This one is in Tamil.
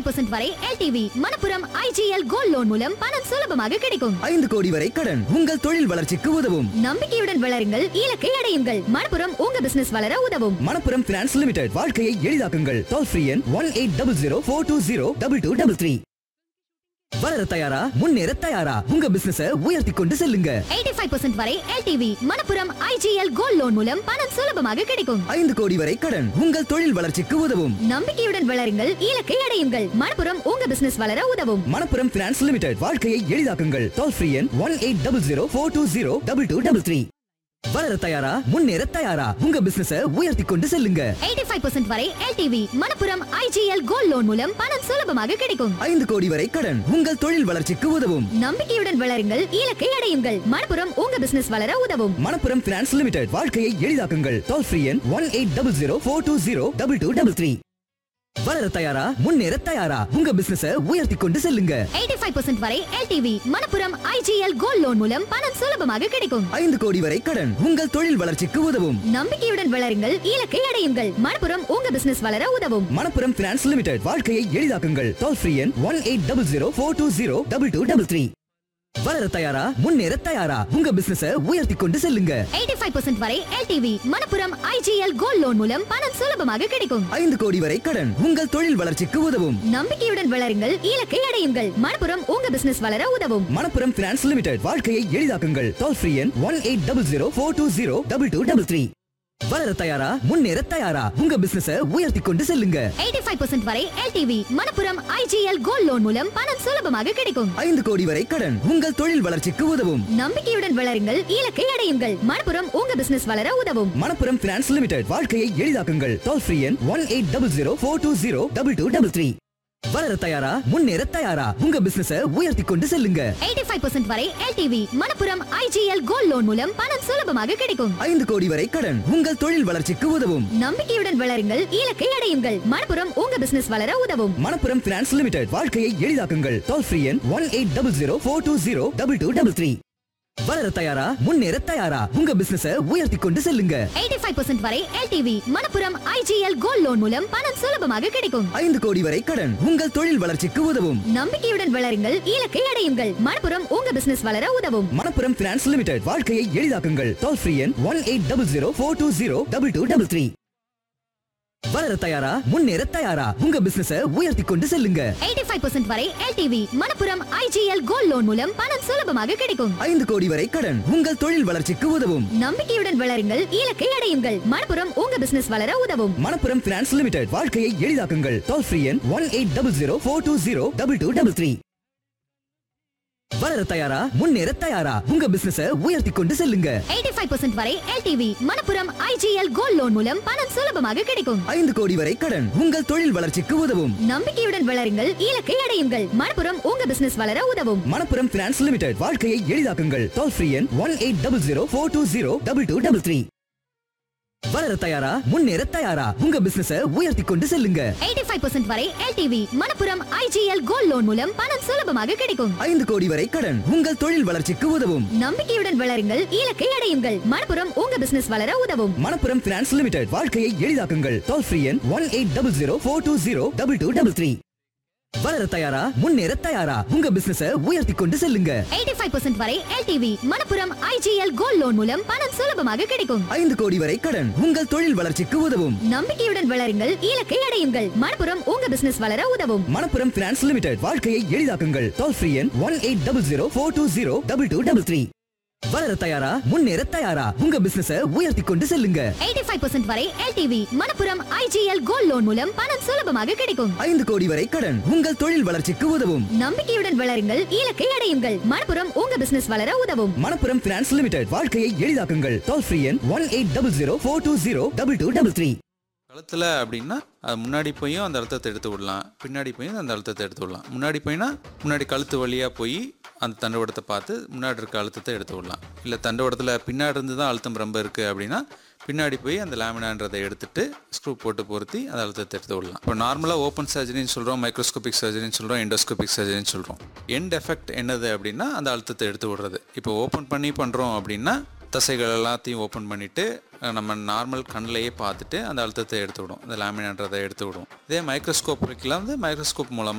பர்சன்ட் வரை LTV Manappuram IGL gold loan மூலம் பணம் சுலபமாக கிடைக்கும் ஐந்து கோடி வரை கடன் உங்கள் தொழில் வளர்ச்சிக்கு உதவும் நம்பிக்கையுடன் வளருங்கள் இலக்கை அடையுங்கள் மணப்புரம் உங்க பிசினஸ் வளர உதவும் மணப்புரம் பினான்ஸ் லிமிடெட் வாழ்க்கையை எளிதாக்குங்கள் டோல் ஃப்ரீ எண் one eight double zero four two zero double two double three வளர தயாரா முன்னேற தயாரா உங்க பிசினஸ உயர்த்தி கொண்டு செல்லுங்க எயிட்டி ஃபைவ் பர்சன்ட் வரை LTV Manappuram IGL gold loan மூலம் பணம் சுலபமாக கிடைக்கும் ஐந்து கோடி வரை கடன் உங்கள் தொழில் வளர்ச்சிக்கு உதவும் நம்பிக்கையுடன் வளருங்கள் இலக்கை அடையுங்கள் மணப்புரம் உங்க பிசினஸ் வளர உதவும் மணப்புரம் பினான்ஸ் லிமிடெட் வாழ்க்கையை எளிதாக்குங்கள் டோல் ஃப்ரீ எண் one eight double zero four two zero double two double three வளர தயாரா முன்னேற தயாரா உங்க பிசினஸ உயர்த்தி கொண்டு செல்லுங்க எயிட்டி ஃபைவ் பர்சன்ட் வரை LTV Manappuram IGL gold loan மூலம் பணம் சுலபமாக கிடைக்கும் ஐந்து கோடி வரை கடன் உங்கள் தொழில் வளர்ச்சிக்கு உதவும் நம்பிக்கையுடன் வளருங்கள் இலக்கை அடையுங்கள் மணப்புரம் உங்க பிசினஸ் வளர உதவும் மணப்புரம் பினான்ஸ் லிமிடெட் வாழ்க்கையை எளிதாக்குங்கள் டோல் ஃப்ரீ எண் one eight double zero four two zero double two double three வளர தயாரா முன்னேற தயாரா உங்க பிசினஸ உயர்த்தி கொண்டு செல்லுங்க எயிட்டி ஃபைவ் பர்சன்ட் வரை LTV Manappuram IGL gold loan மூலம் பணம் சுலபமாக கிடைக்கும் ஐந்து கோடி வரை கடன் உங்கள் தொழில் வளர்ச்சிக்கு உதவும் நம்பிக்கையுடன் வளருங்கள் இலக்கை அடையுங்கள் மணப்புரம் உங்க பிசினஸ் வளர உதவும் மணப்புரம் பினான்ஸ் லிமிடெட் வாழ்க்கையை எளிதாக்குங்கள் டோல் ஃப்ரீ எண் one eight double zero four two zero double two double three வளர தயாரா முன்னேற தயாரா உங்க பிசினஸ உயர்த்தி கொண்டு செல்லுங்க எயிட்டி ஃபைவ் பர்சன்ட் வரை LTV Manappuram IGL gold loan மூலம் பணம் சுலபமாக கிடைக்கும் ஐந்து கோடி வரை கடன் உங்கள் தொழில் வளர்ச்சிக்கு உதவும் நம்பிக்கையுடன் வளருங்கள் இலக்கை அடையுங்கள் மணப்புரம் உங்க பிசினஸ் வளர உதவும் மணப்புரம் பினான்ஸ் லிமிடெட் வாழ்க்கையை எளிதாக்குங்கள் டோல் ஃப்ரீ எண் one eight double zero four two zero double two double three வளர தயாரா முன்னேற தயாரா உங்க பிசினஸ உயர்த்தி கொண்டு செல்லுங்க எயிட்டி ஃபைவ் பர்சன்ட் வரை LTV Manappuram IGL gold loan மூலம் பணம் சுலபமாக கிடைக்கும் ஐந்து கோடி வரை கடன் உங்கள் தொழில் வளர்ச்சிக்கு உதவும் நம்பிக்கையுடன் வளருங்கள் இலக்கை அடையுங்கள் மணப்புரம் உங்க பிசினஸ் வளர உதவும் மணப்புரம் பினான்ஸ் லிமிடெட் வாழ்க்கையை எளிதாக்குங்கள் டோல் ஃப்ரீ எண் one eight double zero four two zero double two double three வளர தயாரா முன்னேற தயாரா உங்க பிசினஸ உயர்த்தி கொண்டு செல்லுங்க எயிட்டி ஃபைவ் பர்சன்ட் வரை LTV Manappuram IGL gold loan மூலம் பணம் சுலபமாக கிடைக்கும் ஐந்து கோடி வரை கடன் உங்கள் தொழில் வளர்ச்சிக்கு உதவும் நம்பிக்கையுடன் வளருங்கள் இலக்கை அடையுங்கள் மணப்புரம் உங்க பிசினஸ் வளர உதவும் மணப்புரம் பினான்ஸ் லிமிடெட் வாழ்க்கையை எளிதாக்குங்கள் டோல் ஃப்ரீ எண் one eight double zero four two zero double two double three வளர தயாரா முன்னேற தயாரா உங்க பிசினஸ உயர்த்தி கொண்டு செல்லுங்க எயிட்டி ஃபைவ் பர்சன்ட் வரை LTV Manappuram IGL gold loan மூலம் பணம் சுலபமாக கிடைக்கும் ஐந்து கோடி வரை கடன் உங்கள் தொழில் வளர்ச்சிக்கு உதவும் நம்பிக்கையுடன் வளருங்கள் இலக்கை அடையுங்கள் மணப்புரம் உங்க பிசினஸ் வளர உதவும் மணப்புரம் பினான்ஸ் லிமிடெட் வாழ்க்கையை எளிதாக்குங்கள் டோல் ஃப்ரீ எண் one eight double zero four two zero double two double three வளர தயாரா முன்னேற தயாரா உங்க பிசினஸ உயர்த்தி கொண்டு செல்லுங்க எயிட்டி ஃபைவ் பர்சன்ட் வரை LTV Manappuram IGL gold loan மூலம் பணம் சுலபமாக கிடைக்கும் ஐந்து கோடி வரை கடன் உங்கள் தொழில் வளர்ச்சிக்கு உதவும் நம்பிக்கையுடன் வளருங்கள் இலக்கை அடையுங்கள் மணப்புரம் உங்க பிசினஸ் வளர உதவும் மணப்புரம் பினான்ஸ் லிமிடெட் வாழ்க்கையை எளிதாக்குங்கள் டோல் ஃப்ரீ எண் one eight double zero four two zero double two double three வளர தயாரா முன்னேற தயாரா உங்க பிசினஸ உயர்த்தி கொண்டு செல்லுங்க எயிட்டி ஃபைவ் பர்சன்ட் வரை LTV Manappuram IGL gold loan மூலம் பணம் சுலபமாக கிடைக்கும் ஐந்து கோடி வரை கடன் உங்கள் தொழில் வளர்ச்சிக்கு உதவும் நம்பிக்கையுடன் வளருங்கள் இலக்கை அடையுங்கள் மணப்புரம் உங்க பிசினஸ் வளர உதவும் மணப்புரம் பினான்ஸ் லிமிடெட் வாழ்க்கையை எளிதாக்குங்கள் டோல் ஃப்ரீ எண் one eight double zero four two zero double two double three வளர தயாரா முன்னேற தயாரா உங்க பிசினஸ உயர்த்தி கொண்டு செல்லுங்க எயிட்டி ஃபைவ் பர்சன்ட் வரை LTV Manappuram IGL gold loan மூலம் பணம் சுலபமாக கிடைக்கும் ஐந்து கோடி வரை கடன் உங்கள் தொழில் வளர்ச்சிக்கு உதவும் நம்பிக்கையுடன் வளருங்கள் இலக்கை அடையுங்கள் மணப்புரம் உங்க பிசினஸ் வளர உதவும் மணப்புரம் பினான்ஸ் லிமிடெட் வாழ்க்கையை எளிதாக்குங்கள் டோல் ஃப்ரீ எண் one eight double zero four two zero double two double three வளர தயாரா முன்னேற தயாரா உங்க பிசினஸ உயர்த்தி கொண்டு செல்லுங்க எயிட்டி ஃபைவ் பர்சன்ட் வரை LTV Manappuram IGL gold loan மூலம் பணம் சுலபமாக கிடைக்கும் ஐந்து கோடி வரை கடன் உங்கள் தொழில் வளர்ச்சிக்கு உதவும் நம்பிக்கையுடன் வளருங்கள் இலக்கை அடையுங்கள் மணப்புரம் உங்க பிசினஸ் வளர உதவும் மணப்புரம் பினான்ஸ் லிமிடெட் வாழ்க்கையை எளிதாக்குங்கள் டோல் ஃப்ரீ எண் one eight double zero four two zero double two double three வளர தயாரா முன்னேற தயாரா உங்க பிசினஸ உயர்த்தி கொண்டு செல்லுங்க எயிட்டி ஃபைவ் பர்சன்ட் வரை LTV Manappuram IGL gold loan மூலம் பணம் சுலபமாக கிடைக்கும் ஐந்து கோடி வரை கடன் உங்கள் தொழில் வளர்ச்சிக்கு உதவும் நம்பிக்கையுடன் வளருங்கள் இலக்கை அடையுங்கள் மணப்புரம் உங்க பிசினஸ் வளர உதவும் மணப்புரம் பினான்ஸ் லிமிடெட் வாழ்க்கையை எளிதாக்குங்கள் டோல் ஃப்ரீ எண் one eight double zero four two zero double two double three கழுத்தில் அப்படின்னா அது முன்னாடி போயும் அந்த அழுத்தத்தை எடுத்து விடலாம் பின்னாடி போயும் அந்த அழுத்தத்தை எடுத்து விடலாம் முன்னாடி போயினா முன்னாடி கழுத்து வழியாக போய் அந்த தண்டுவடத்தை பார்த்து முன்னாடி இருக்க அழுத்தத்தை எடுத்து விடலாம் இல்லை தண்டுவடத்தில் பின்னாடி இருந்து தான் அழுத்தம் ரொம்ப இருக்குது அப்படின்னா பின்னாடி போய் அந்த லேமினான்றதை எடுத்துட்டு ஸ்க்ரூ போட்டு பொருத்தி அந்த அழுத்தத்தை எடுத்து விடலாம் இப்போ நார்மலாக ஓப்பன் சர்ஜரின்னு சொல்கிறோம் மைக்ரோஸ்கோபிக் சர்ஜரின்னு சொல்கிறோம் எண்டோஸ்கோபிக் சர்ஜரின்னு சொல்கிறோம் எண்ட் எஃபெக்ட் என்னது அப்படின்னா அந்த அழுத்தத்தை எடுத்து விடுறது இப்போ ஓப்பன் பண்ணி பண்ணுறோம் அப்படின்னா தசைகள் எல்லாத்தையும் ஓப்பன் பண்ணிவிட்டு நம்ம நார்மல் கண்ணிலேயே பார்த்துட்டு அந்த அழுத்தத்தை எடுத்து விடும் அந்த லேமினான்றதை எடுத்து விடும் இதே மைக்ரோஸ்கோப்பில் வந்து மைக்ரோஸ்கோப் மூலமாக